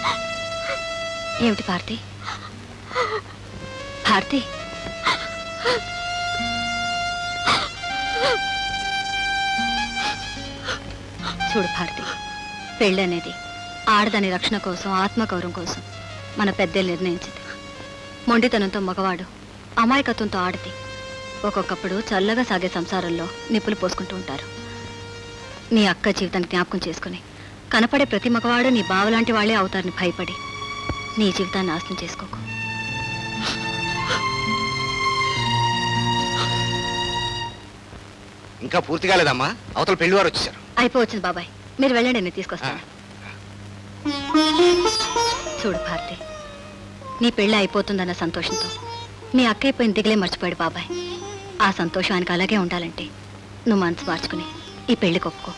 ఏమిటి భారతి భారతి చూడు భారతి పెళ్ళి అనేది ఆడదాని రక్షణ కోసం ఆత్మగౌరవం కోసం మన పెద్దలు నిర్ణయించింది మొండితనంతో మగవాడు అమాయకత్వంతో ఆడది ఒక్కొక్కప్పుడు చల్లగా సాగే సంసారంలో నిప్పులు పోసుకుంటూ ఉంటారు నీ అక్క జీవితాన్ని జ్ఞాపకం చేసుకుని కనపడే ప్రతి మగవాడు నీ బావలాంటి వాళ్ళే అవుతారని భయపడి నీ జీవితాన్ని నాశనం చేసుకోకు ఇంకా పూర్తి కాలేదమ్మా అవతల పెళ్లి వారు వచ్చేసారు అయిపోవచ్చింది బాబాయ్ మీరు వెళ్ళండి నేను తీసుకొస్తాను చూడు భారతి నీ పెళ్ళి అయిపోతుందన్న సంతోషంతో నీ అక్క అయిపోయిన దిగులే మర్చిపోయాడు బాబాయ్ ఆ సంతోషం ఆయనకు అలాగే ఉండాలంటే నువ్వు మనసు మార్చుకుని ఈ పెళ్లి ఒప్పుకో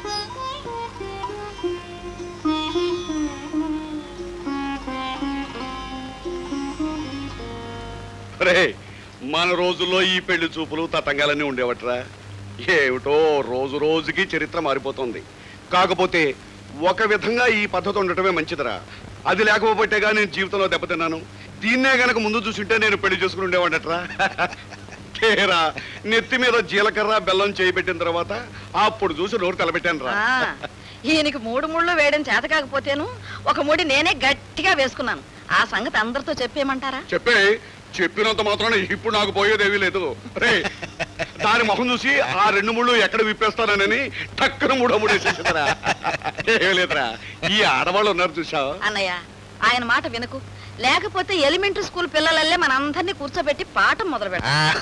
రే మన రోజుల్లో ఈ పెళ్లి చూపులు తతంగాలన్నీ ఉండేవట్రా ఏమిటో రోజు రోజుకి చరిత్ర మారిపోతుంది కాకపోతే ఒక విధంగా ఈ పద్ధతి ఉండటమే మంచిదిరా అది లేకపోతేగా నేను జీవితంలో దెబ్బతిన్నాను దీన్నే గనక ముందు చూసుంటే నేను పెళ్లి చేసుకుని ఉండేవాడట్రా కేరా నెత్తి మీద జీలకర్ర బెల్లం చేయి పెట్టిన తర్వాత అప్పుడు చూసి నోరు తలపెట్టాను రా ఆ, ఈయనకి మూడు ముళ్ళు వేయడం చేత కాకపోతేను ఒక ముడి నేనే గట్టిగా వేసుకున్నాను ఆ సంగతి అందరితో చెప్పేయమంటారా చెప్పే చెప్పినంత మాత్రాన ఇప్పుడు నాకు పోయేదేమీ లేదు రే దాని మొహం చూసి ఆ రెండు ముళ్ళు ఎక్కడ విప్పేస్తానని టక్కన మూడో మూడు వేసేసిందిరా ఏమీ లేదురా ఈ ఆడవాళ్ళు ఉన్నారు చూసావా అన్నయ్య ఆయన మాట వినకు లేకపోతే ఎలిమెంటరీ స్కూల్ పిల్లలల్లే మనందరినీ కూర్చోబెట్టి పాఠం మొదలు పెడతాం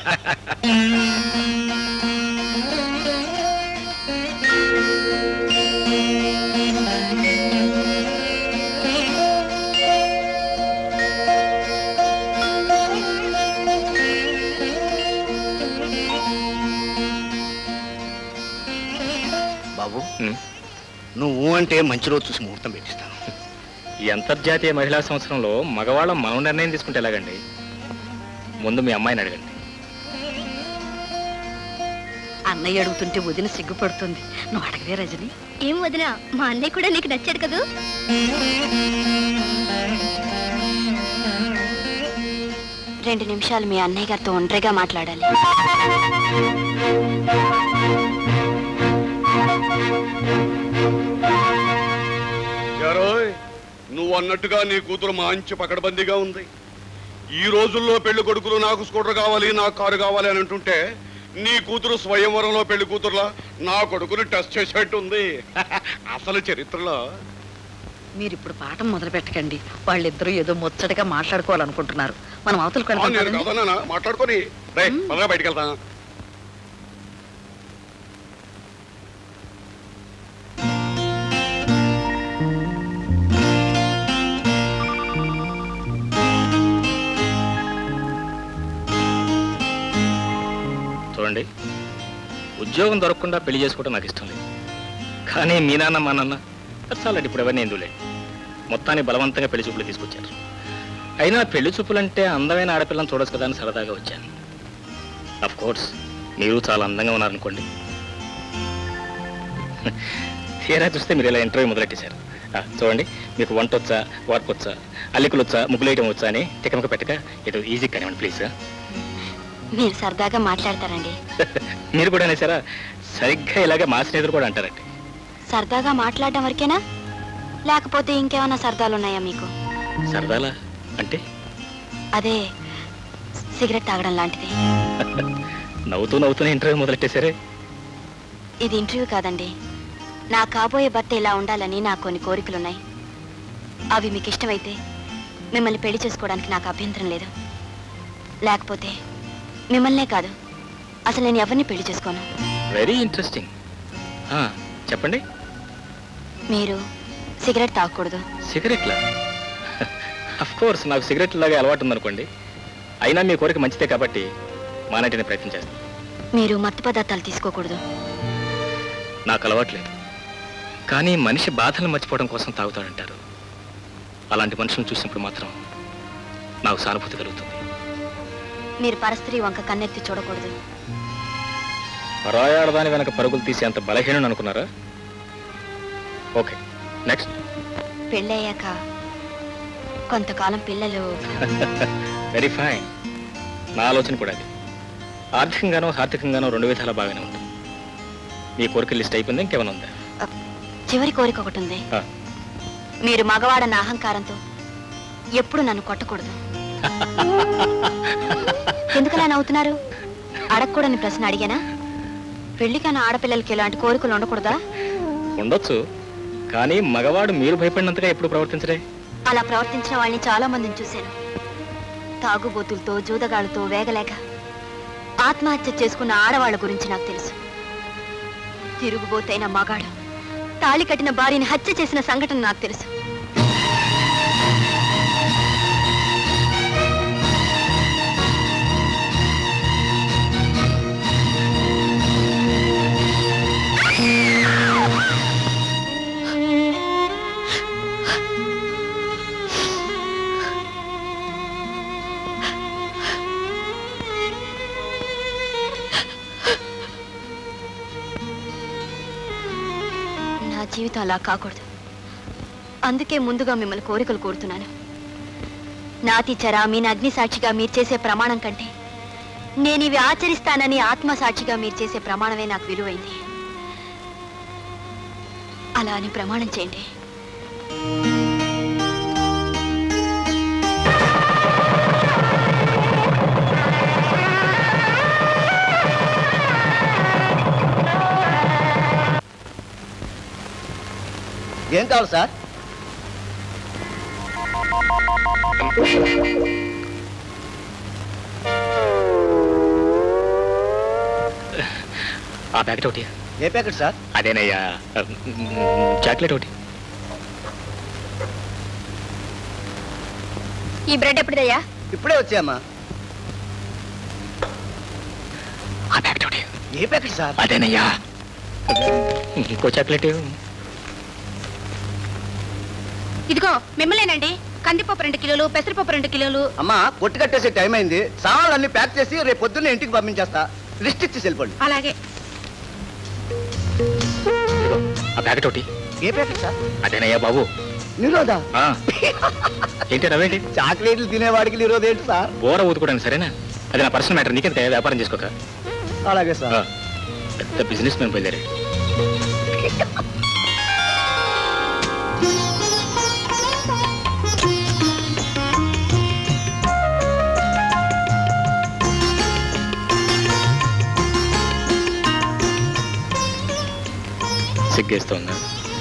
బాబు నువ్వు అంటే మంచి రోజు చూసి ముహూర్తం పెట్టిస్తాను ఈ అంతర్జాతీయ మహిళా సంవత్సరంలో మగవాళ్ళం మనం నిర్ణయం తీసుకుంటే ఎలాగండి ముందు మీ అమ్మాయిని అడగండి అన్నయ్య అడుగుతుంటే వదిన సిగ్గుపడుతుంది నువ్వు అడగవే రజని ఏం వదినా మా అన్నయ్య కూడా నీకు నచ్చాడు కదూ రెండు నిమిషాలు మీ అన్నయ్య గారితో ఒంటరిగా మాట్లాడాలి యారోయ్ నువ్వు అన్నట్టుగా నీ కూతురు మంచి పకడ్బందీగా ఉంది ఈ రోజుల్లో పెళ్లి కొడుకులు నాకు స్కూటర్ కావాలి నాకు కారు కావాలి అని అంటుంటే నీ కూతురు స్వయంవరంలో పెళ్లి కూతురులా నా కొడుకుని టెస్ట్ చేసేట్టు ఉంది అసలు చరిత్రలో మీరు ఇప్పుడు పాఠం మొదలు పెట్టకండి వాళ్ళిద్దరూ ఏదో ముచ్చటగా మాట్లాడుకోవాలనుకుంటున్నారు మనం అవతలకు ఆ, వెళ్దాం నేను పదండి. కాదన్నా మాట్లాడుకొని రే పదగా బయటికి వెళ్తా చూడండి ఉద్యోగం దొరకకుండా పెళ్లి చేసుకోవడం నాకు ఇష్టం లేదు కానీ మీ నాన్న మా నాన్న చాలండి ఇప్పుడు ఎవరిని ఎందులే మొత్తాన్ని బలవంతంగా పెళ్లి చూపులు తీసుకొచ్చారు అయినా పెళ్లి చూపులంటే అందమైన ఆడపిల్లని చూడొచ్చు కదా అని సరదాగా వచ్చాను అఫ్ కోర్స్ మీరు చాలా అందంగా ఉన్నారనుకోండి తీరా చూస్తే మీరు ఇలా ఇంటర్వ్యూ మొదలెట్టేశారు ఆ, చూడండి మీకు వంట వచ్చా వార్పు వచ్చా అల్లికలు వచ్చా ముగ్గులేయటం వచ్చా అని తికమక పెట్టక ఇటు ఈజీ కానివ్వండి ప్లీజ్ మీరు సరదాగా మాట్లాడతారండి మీరు కూడా అనేసారా సరిగ్గా ఇలాగే మా స్నేహితులు కూడా అంటారండి సరదాగా మాట్లాడడం వరకేనా లేకపోతే ఇంకేమైనా సరదాలు ఉన్నాయా మీకు సరదాలా అంటే అదే సిగరెట్ తాగడం లాంటిది నవ్వుతూ నవ్వుతూనే ఇంటర్వ్యూ మొదలెట్టేశారే ఇది ఇంటర్వ్యూ కాదండి నా కాబోయే భర్త ఇలా ఉండాలని నాకు కొన్ని కోరికలున్నాయి అవి మీకు ఇష్టమైతే మిమ్మల్ని పెళ్లి చేసుకోవడానికి నాకు అభ్యంతరం లేదు లేకపోతే మిమ్మల్నే కాదు అసలు నేను ఎవరిని పెళ్లి చేసుకోను వెరీ ఇంట్రెస్టింగ్ చెప్పండి మీరు సిగరెట్ తాగకూడదు సిగరెట్లా అఫ్ కోర్స్ నాకు సిగరెట్ లాగే అలవాటు ఉందనుకోండి అయినా మీ కోరిక మంచిదే కాబట్టి మానేటిని ప్రయత్నం చేస్తాను మీరు మత్తు పదార్థాలు తీసుకోకూడదు నాకు అలవాట్లేదు కానీ మనిషి బాధలను మర్చిపోవడం కోసం తాగుతాడంటారు అలాంటి మనుషులను చూసినప్పుడు మాత్రం నాకు సానుభూతి కలుగుతుంది మీరు పరస్త్రీ వంక కన్నెత్తి చూడకూడదు పరాయాడదాని వెనక పరుగులు తీసే అంత బలహీనం అనుకున్నారా ఓకే నెక్స్ట్ పెళ్ళయ్యాక కొంతకాలం పిల్లలు వెరీ ఫైన్ నా ఆలోచన కూడా అది ఆర్థికంగానో ఆర్థికంగానో రెండు విధాలా బాగానే ఉంటుంది మీ కోరిక లిస్ట్ అయిపోయింది ఇంకేమైనా ఉందా చివరి కోరిక ఒకటి ఉంది ఆ. మీరు మగవాడన్న అహంకారంతో ఎప్పుడు నన్ను కొట్టకూడదు ఎందుకలా నవ్వుతున్నారు అడగకూడని ప్రశ్న అడిగానా పెళ్లికైన ఆడపిల్లలకి ఇలాంటి కోరికలు ఉండకూడదా ఉండొచ్చు కానీ మగవాడు మీరు భయపడినంతగా ఎప్పుడు ప్రవర్తించరే అలా ప్రవర్తించిన వాళ్ళని చాలా మందిని చూశాను తాగుబోతులతో జూదగాళ్ళతో వేగలేక ఆత్మహత్య చేసుకున్న ఆడవాళ్ళ గురించి నాకు తెలుసు తిరుగుబోతైన మగాడు తాళి కట్టిన భార్యని హత్య చేసిన సంఘటన నాకు తెలుసు నా జీవితం అలా కాకూడదు అందుకే ముందుగా మిమ్మల్ని కోరికలు కోరుతున్నాను నాతి చరామీని అగ్ని సాక్షిగా మీరు చేసే ప్రమాణం కంటే నేను ఇవి ఆచరిస్తానని ఆత్మ సాక్షిగా మీరు చేసే ప్రమాణమే నాకు విలువైంది అలా అని ప్రమాణం చేయండి ఏం కావాలి సార్ ఆ ప్యాకెట్ ఒకటి ఏ ప్యాకెట్ సార్ అదేనయ్యా చాక్లెట్ ఒకటి ఈ బ్రెడ్ ఎప్పుడుదయ్యా ఇప్పుడే వచ్చాయమ్మా ఆ ప్యాకెట్ ఒకటి ఏ ప్యాకెట్ సార్ అదేనయ్యా ఇంకో చాక్లెట్ ఇదిగో మిమ్మల్నేనండి కందిపప్పు రెండు కిలోలు పెసరపప్పు రెండు కిలోలు అమ్మా కొట్టు కట్టేసే టైం అయింది సామాన్లు అన్ని ప్యాక్ చేసి రేపు పొద్దున్న ఇంటికి పంపించేస్తా లిస్ట్ ఇచ్చి వెళ్ళిపోండి అలాగే ఇదిగో, ఆ ప్యాకెట్ ఒకటి ఏ ప్యాకెట్ సార్ అదేనయ్యా బాబు నిరోధా ఆ. ఏంటి నవ్వేంటి చాక్లెట్లు తినేవాడికి నిరోధ ఏంటి సార్ బోర ఊదుకోవడానికి సరేనా అది నా పర్సనల్ మ్యాటర్ నీకెంత వ్యాపారం చేసుకోక అలాగే సార్ ఆ, పెద్ద బిజినెస్ మ్యాన్ బయలుదేరాడు సిగ్గేస్తోందా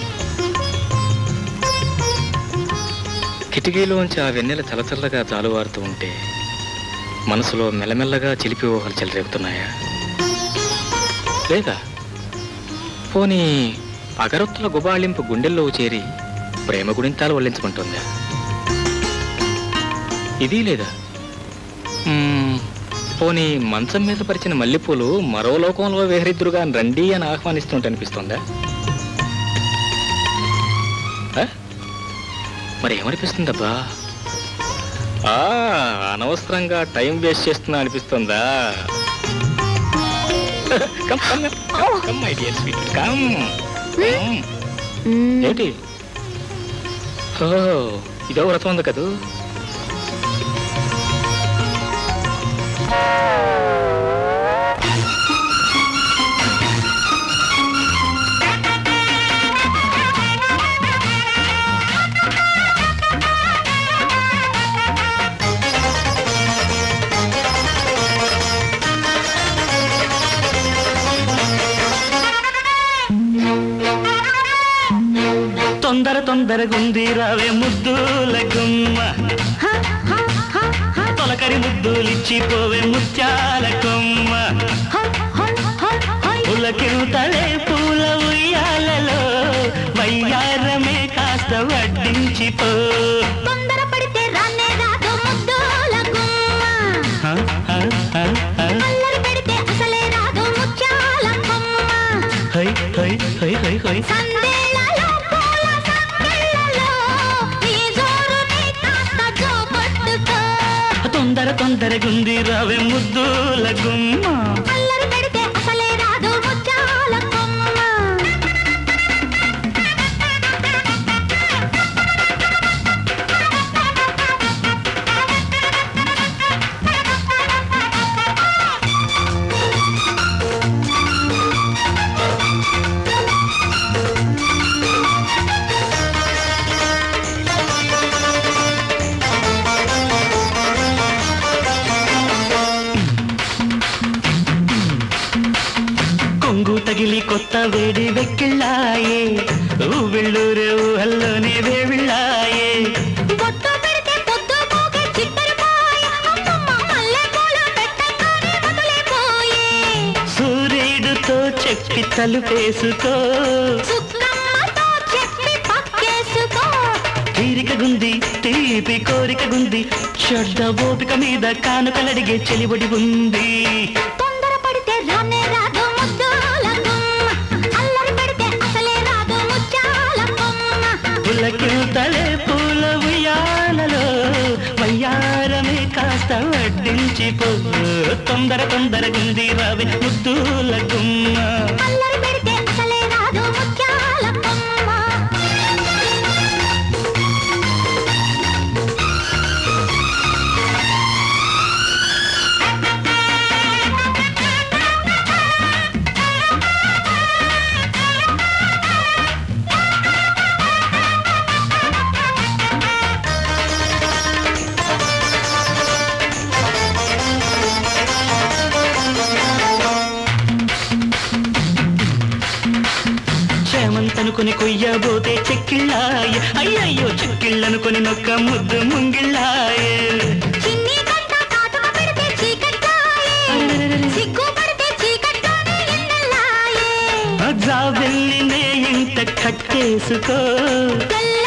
కిటికీలోంచి ఆ వెన్నెల చలచల్లగా జాలువారుతూ ఉంటే మనసులో మెల్లమెల్లగా చిలిపి ఊహలు చెలరేగుతున్నాయా లేదా పోనీ అగరొత్తుల గుబాళింపు గుండెల్లో చేరి ప్రేమ గుణింతాలు వల్లించమంటుందా ఇది లేదా మ్మ్, పోనీ మంచం మీద పరిచిన మల్లెపూలు మరో లోకంలో వేహరిద్దురుగా రండి అని ఆహ్వానిస్తుంటే అనిపిస్తుందా ఆ? మరి ఏమనిపిస్తుందబ్బా ఆ, అనవసరంగా టైం వేస్ట్ చేస్తున్నా అనిపిస్తుందా come come come my dear sweet come ఏంటి ఓ ఇదో వ్రతం ఉంది కదూ తొందర తొందరగుంది రావే ముద్దుల గుమ్మ తొలకరి ముద్దులిచ్చి పోవే ముత్యాల కొమ్మ పులకింతలే పూల ఉయ్యాలలో వయ్యారమే కాస్త వడ్డించిపో తొందరపడితే రానే రాదు ముద్దుల గుమ్మ హ, హ, హ, హ. అల్లరి పెడితే అసలే రాదు ముత్యాల కొమ్మ హై హై హై హై హై సందేళ్లలో పూల సంకెళ్ళలో నీ జోరుని కాస్త జోబట్టుకో తొందర తొందరగుంది రావే ముద్దుల గుమ్మ అల్లరి పెడితే అసలే రాదు ముత్యాల కొమ్మ వేడి వెక్కిళ్ళాయే ఊవిళ్ళూరే ఊహల్లోనే వేవిళ్ళాయే బొట్టు పెడితే పొద్దు పోగే చిట్టరిపోయే అమ్మమ్మ మల్లె పూలు పెట్టంగానే వదిలిపోయే సూర్యుడితో చెప్పి తలుపేసుకో సుక్కమ్మతో చెప్పి పక్కేసుకో తీరిక గుంది తీపి కోరిక గుంది శ్రద్ధ ఓపిక మీద కానుకలడిగే చెలిబడి ఉంది తొందర పడితే రానే రాదు ముద్దులకుమ్మ అల్లరి పెడితే అసలే రాదు ముచ్చాలకుమ్మ పులకింతలే పూల ఉయ్యాలలో వయ్యారమే కాస్త వడ్డించిపో తొందర తొందర గుంది రావి ముద్దుల గుమ్మ అల్లరి పెడితే అసలే రాదు ముత్యాలమ్మ చేమంతనుకొని కొయ్యబోతే చెక్కిళ్ళాయ అయ్యయ్యో చెక్కిళ్ళనుకొని నొక్క ముద్దు ముంగిళ్ళాయే చిన్ని కంట కాటుక పెడితే చీకట్లాయే సిగ్గు పడితే చీకట్లోనే ఎన్నెల్లాయే జాబెల్లినే ఇంత కట్టేసుకో తెల్ల